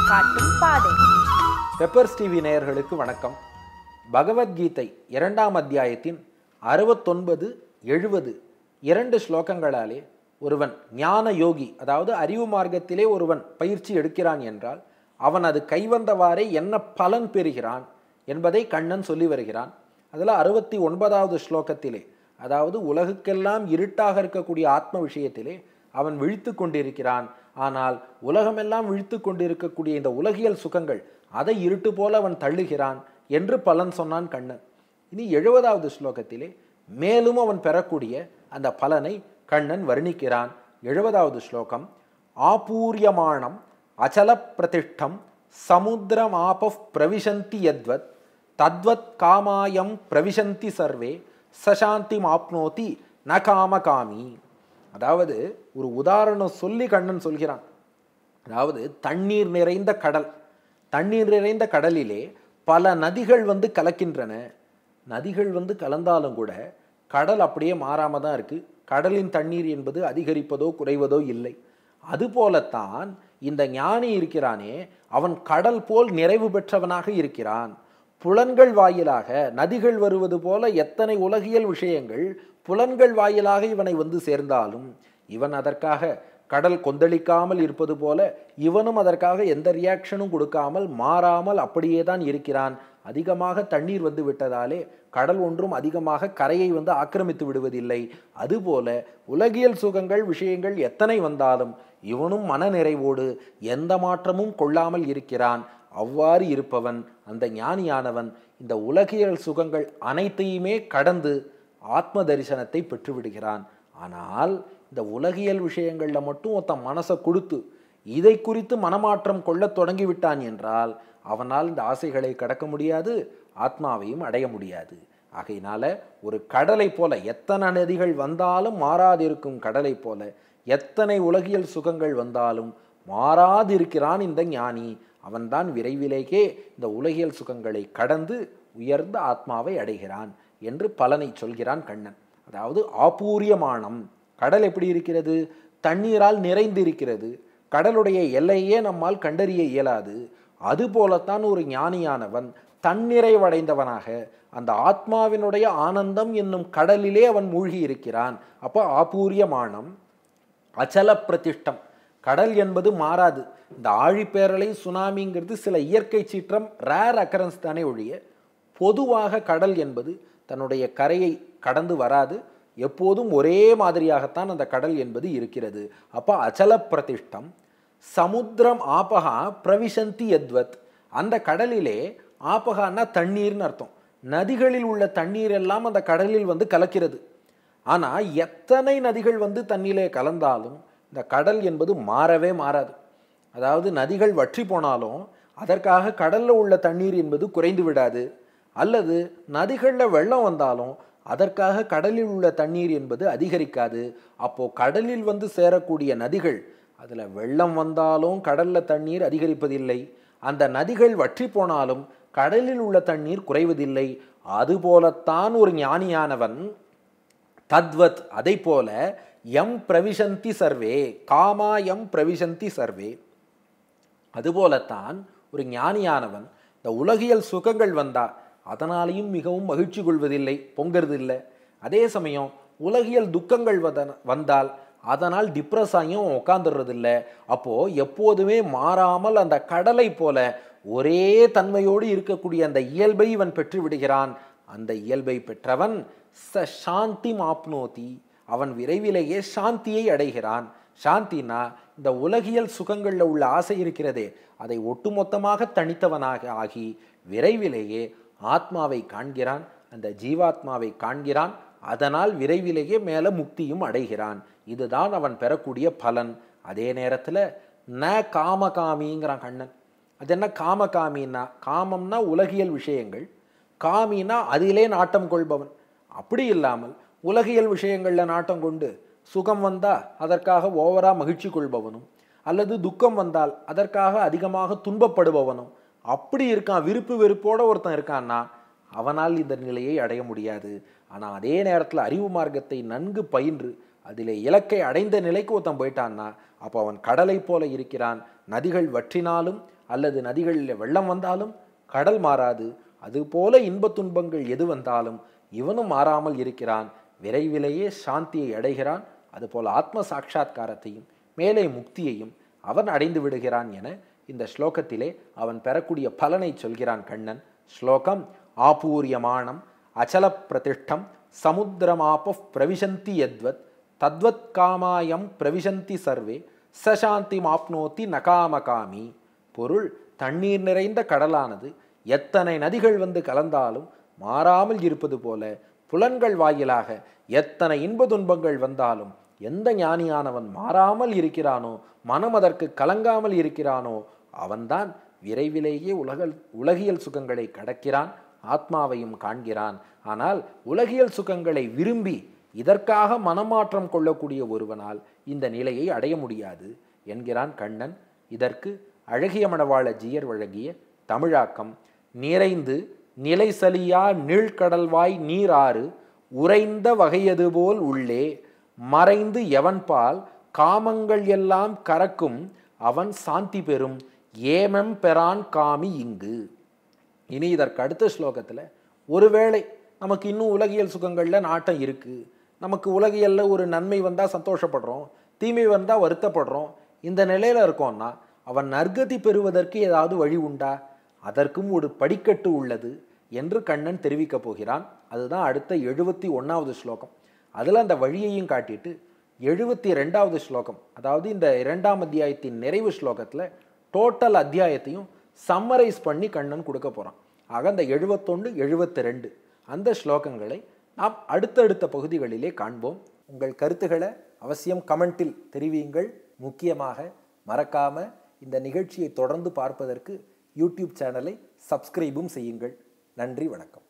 காட்டும் பாதை peppers TV நேயர்களுக்கு வணக்கம் பகவத்கீதை இரண்டாம் அத்தியாயத்தின் அறுபத்தொன்பது எழுபது இரண்டு ஸ்லோகங்களாலே ஒருவன் ஞான யோகி அதாவது அறிவு மார்க்கத்திலே ஒருவன் பயிற்சி எடுக்கிறான் என்றால் அவன் அது கைவந்தவாறே என்ன பலன் பெறுகிறான் என்பதை கண்ணன் சொல்லி வருகிறான் அதில் அறுபத்தி ஒன்பதாவது ஸ்லோகத்திலே அதாவது உலகுக்கெல்லாம் இருட்டாக இருக்கக்கூடிய ஆத்ம விஷயத்திலே அவன் விழித்து கொண்டிருக்கிறான் ஆனால் உலகமெல்லாம் விழித்து கொண்டிருக்கக்கூடிய இந்த உலகியல் சுகங்கள் அதை இருட்டு போல அவன் தள்ளுகிறான் என்று பலன் சொன்னான் கண்ணன் இனி எழுபதாவது ஸ்லோகத்திலே மேலும் அவன் பெறக்கூடிய அந்த பலனை கண்ணன் வர்ணிக்கிறான் எழுபதாவது ஸ்லோகம் ஆபூரியமானம் அச்சல பிரதிஷ்டம் சமுத்திரமாப பிரவிசந்தி யத்வத் தத்வத் காமாயம் பிரவிசந்தி சர்வே சசாந்தி மாப்னோதி ந காமகாமி அதாவது ஒரு உதாரணம் சொல்லி கண்ணன் சொல்கிறான் அதாவது தண்ணீர் நிறைந்த கடல் தண்ணீர் நிறைந்த கடலிலே பல நதிகள் வந்து கலக்கின்றன நதிகள் வந்து கலந்தாலும் கூட கடல் அப்படியே மாறாம தான் இருக்கு கடலின் தண்ணீர் என்பது அதிகரிப்பதோ குறைவதோ இல்லை அதுபோலத்தான் இந்த ஞானி இருக்கிறானே அவன் கடல் போல் நிறைவு பெற்றவனாக இருக்கிறான் புலன்கள் வாயிலாக நதிகள் வருவது போல எத்தனை உலகியல் விஷயங்கள் புலன்கள் வாயிலாக இவனை வந்து சேர்ந்தாலும் இவன் அதற்காக கடல் கொந்தளிக்காமல் இருப்பது போல இவனும் அதற்காக எந்த ரியாக்ஷனும் கொடுக்காமல் மாறாமல் அப்படியே தான் இருக்கிறான் அதிகமாக தண்ணீர் வந்து விட்டதாலே கடல் ஒன்றும் அதிகமாக கரையை வந்து ஆக்கிரமித்து விடுவதில்லை அதுபோல உலகியல் சுகங்கள் விஷயங்கள் எத்தனை வந்தாலும் இவனும் மனநிறைவோடு எந்த மாற்றமும் கொள்ளாமல் இருக்கிறான் அவ்வாறு இருப்பவன் அந்த ஞானியானவன் இந்த உலகியல் சுகங்கள் அனைத்தையுமே கடந்து ஆத்ம தரிசனத்தை பெற்றுவிடுகிறான் ஆனால் இந்த உலகியல் விஷயங்களில் மட்டும் ஒருத்தன் மனசை கொடுத்து இதை குறித்து மனமாற்றம் கொள்ளத் தொடங்கிவிட்டான் என்றால் அவனால் இந்த ஆசைகளை கடக்க முடியாது ஆத்மாவையும் அடைய முடியாது ஆகையினால ஒரு கடலை போல எத்தனை நதிகள் வந்தாலும் மாறாதிருக்கும் கடலை போல எத்தனை உலகியல் சுகங்கள் வந்தாலும் மாறாதிருக்கிறான் இந்த ஞானி அவன்தான் விரைவிலேயே இந்த உலகியல் சுகங்களை கடந்து உயர்ந்த ஆத்மாவை அடைகிறான் என்று பலனை சொல்கிறான் கண்ணன் அதாவது ஆபூரியமானம் கடல் எப்படி இருக்கிறது தண்ணீரால் நிறைந்திருக்கிறது கடலுடைய எல்லையே நம்மால் கண்டறிய இயலாது அதுபோலத்தான் ஒரு ஞானியானவன் தன்னிறைவடைந்தவனாக அந்த ஆத்மாவினுடைய ஆனந்தம் என்னும் கடலிலே அவன் மூழ்கி இருக்கிறான் அப்போ ஆபூரியமானம் அச்சல பிரதிஷ்டம் கடல் என்பது மாறாது இந்த ஆழிப்பேரலை சுனாமிங்கிறது சில இயற்கை சீற்றம் ரேர் அக்கரன்ஸ் தானே ஒழிய பொதுவாக கடல் என்பது தன்னுடைய கரையை கடந்து வராது எப்போதும் ஒரே மாதிரியாகத்தான் அந்த கடல் என்பது இருக்கிறது அப்போ அச்சல பிரதிஷ்டம் சமுத்திரம் ஆபகா பிரவிசந்தி யத்வத் அந்த கடலிலே ஆபகான்னா தண்ணீர்னு அர்த்தம் நதிகளில் உள்ள தண்ணீர் எல்லாம் அந்த கடலில் வந்து கலக்கிறது ஆனால் எத்தனை நதிகள் வந்து தண்ணியிலே கலந்தாலும் இந்த கடல் என்பது மாறவே மாறாது அதாவது நதிகள் வற்றி போனாலும் அதற்காக கடலில் உள்ள தண்ணீர் என்பது குறைந்து விடாது அல்லது நதிகளில் வெள்ளம் வந்தாலும் அதற்காக கடலில் உள்ள தண்ணீர் என்பது அதிகரிக்காது அப்போ கடலில் வந்து சேரக்கூடிய நதிகள் அதில் வெள்ளம் வந்தாலும் கடலில் தண்ணீர் அதிகரிப்பதில்லை அந்த நதிகள் வற்றி போனாலும் கடலில் உள்ள தண்ணீர் குறைவதில்லை அதுபோலத்தான் ஒரு ஞானியானவன் தத்வத் அதை போல எம் பிரவிசந்தி சர்வே காமா எம் பிரவிசந்தி சர்வே அதுபோலத்தான் ஒரு ஞானியானவன் இந்த உலகியல் சுகங்கள் வந்தா அதனாலையும் மிகவும் மகிழ்ச்சி கொள்வதில்லை பொங்கறதில்லை அதே சமயம் உலகியல் துக்கங்கள் வத- வந்தால் அதனால் டிப்ரெஸ் ஆகியும் உட்காந்துடுறதில்ல அப்போ எப்போதுமே மாறாமல் அந்த கடலை போல ஒரே தன்மையோடு இருக்கக்கூடிய அந்த இயல்பை இவன் பெற்று விடுகிறான் அந்த இயல்பை பெற்றவன் ச சாந்தி மாப்னோதி அவன் விரைவிலேயே சாந்தியை அடைகிறான் சாந்தினா இந்த உலகியல் சுகங்களில் உள்ள ஆசை இருக்கிறதே அதை ஒட்டுமொத்தமாக தனித்தவனாக ஆகி விரைவிலேயே ஆத்மாவை காண்கிறான் அந்த ஜீவாத்மாவை காண்கிறான் அதனால் விரைவிலேயே மேலே முக்தியும் அடைகிறான் இதுதான் அவன் பெறக்கூடிய பலன் அதே நேரத்தில் ந காமகாமிங்கிறான் கண்ணன் அது என்ன காமகாமின்னா காமம்னா உலகியல் விஷயங்கள் காமினா அதிலே நாட்டம் கொள்பவன் அப்படி இல்லாமல் உலகியல் விஷயங்களில் நாட்டம் கொண்டு சுகம் வந்தால் அதற்காக ஓவரா மகிழ்ச்சி கொள்பவனும் அல்லது துக்கம் வந்தால் அதற்காக அதிகமாக துன்பப்படுபவனும் அப்படி இருக்கான் விருப்பு வெறுப்போட ஒருத்தன் இருக்கான்னா அவனால் இந்த நிலையை அடைய முடியாது ஆனால் அதே நேரத்தில் அறிவு மார்க்கத்தை நன்கு பயின்று அதிலே இலக்கை அடைந்த நிலைக்கு ஒருத்தன் போயிட்டான்னா அப்போ அவன் கடலை போல இருக்கிறான் நதிகள் வற்றினாலும் அல்லது நதிகளில் வெள்ளம் வந்தாலும் கடல் மாறாது அதுபோல இன்பத் துன்பங்கள் எது வந்தாலும் இவனும் மாறாமல் இருக்கிறான் விரைவிலேயே சாந்தியை அடைகிறான் அதுபோல ஆத்ம சாட்சா்காரத்தையும் மேலே முக்தியையும் அவன் அடைந்து விடுகிறான் என இந்த ஸ்லோகத்திலே அவன் பெறக்கூடிய பலனை சொல்கிறான் கண்ணன் ஸ்லோகம் ஆபூரியமானம் அச்சல பிரதிஷ்டம் சமுத்திரமாப பிரவிசந்தி யத்வத் தத்வத் காமாயம் பிரவிசந்தி சர்வே சசாந்தி மாப்னோத்தி நகாமகாமி பொருள் தண்ணீர் நிறைந்த கடலானது எத்தனை நதிகள் வந்து கலந்தாலும் மாறாமல் இருப்பது போல புலன்கள் வாயிலாக எத்தனை இன்ப துன்பங்கள் வந்தாலும் எந்த ஞானியானவன் மாறாமல் இருக்கிறானோ மனம் அதற்கு கலங்காமல் இருக்கிறானோ அவன்தான் விரைவிலேயே உலக உலகியல் சுகங்களை கடக்கிறான் ஆத்மாவையும் காண்கிறான் ஆனால் உலகியல் சுகங்களை விரும்பி இதற்காக மனமாற்றம் கொள்ளக்கூடிய ஒருவனால் இந்த நிலையை அடைய முடியாது என்கிறான் கண்ணன் இதற்கு அழகிய மணவாள ஜீயர் வழங்கிய தமிழாக்கம் நிறைந்து நிலை சலியா நீழ்கடல்வாய் நீராறு உறைந்த வகையது போல் உள்ளே மறைந்து எவன்பால் காமங்கள் எல்லாம் கறக்கும் அவன் சாந்தி பெறும் ஏமம் பெறான் காமி இங்கு இனி இதற்கு அடுத்த ஸ்லோகத்தில் ஒருவேளை நமக்கு இன்னும் உலகியல் சுகங்களில் நாட்டம் இருக்குது நமக்கு உலகியலில் ஒரு நன்மை வந்தால் சந்தோஷப்படுறோம் தீமை வந்தால் வருத்தப்படுறோம் இந்த நிலையில் இருக்கோம்னா அவன் நற்கதி பெறுவதற்கு ஏதாவது வழி உண்டா அதற்கும் ஒரு படிக்கட்டு உள்ளது என்று கண்ணன் தெரிவிக்கப் போகிறான் அதுதான் அடுத்த எழுபத்தி ஒன்றாவது ஸ்லோகம் அதில் அந்த வழியையும் காட்டிட்டு எழுபத்தி ரெண்டாவது ஸ்லோகம் அதாவது இந்த இரண்டாம் அத்தியாயத்தின் நிறைவு ஸ்லோகத்தில் டோட்டல் அத்தியாயத்தையும் சம்மரைஸ் பண்ணி கண்ணன் கொடுக்க போகிறான் ஆக அந்த எழுபத்தொன்று எழுபத்தி ரெண்டு அந்த ஸ்லோகங்களை நாம் அடுத்தடுத்த பகுதிகளிலே காண்போம் உங்கள் கருத்துக்களை அவசியம் கமெண்டில் தெரிவியுங்கள் முக்கியமாக மறக்காம இந்த நிகழ்ச்சியை தொடர்ந்து பார்ப்பதற்கு யூடியூப் சேனலை சப்ஸ்கிரைபும் செய்யுங்கள் நன்றி வணக்கம்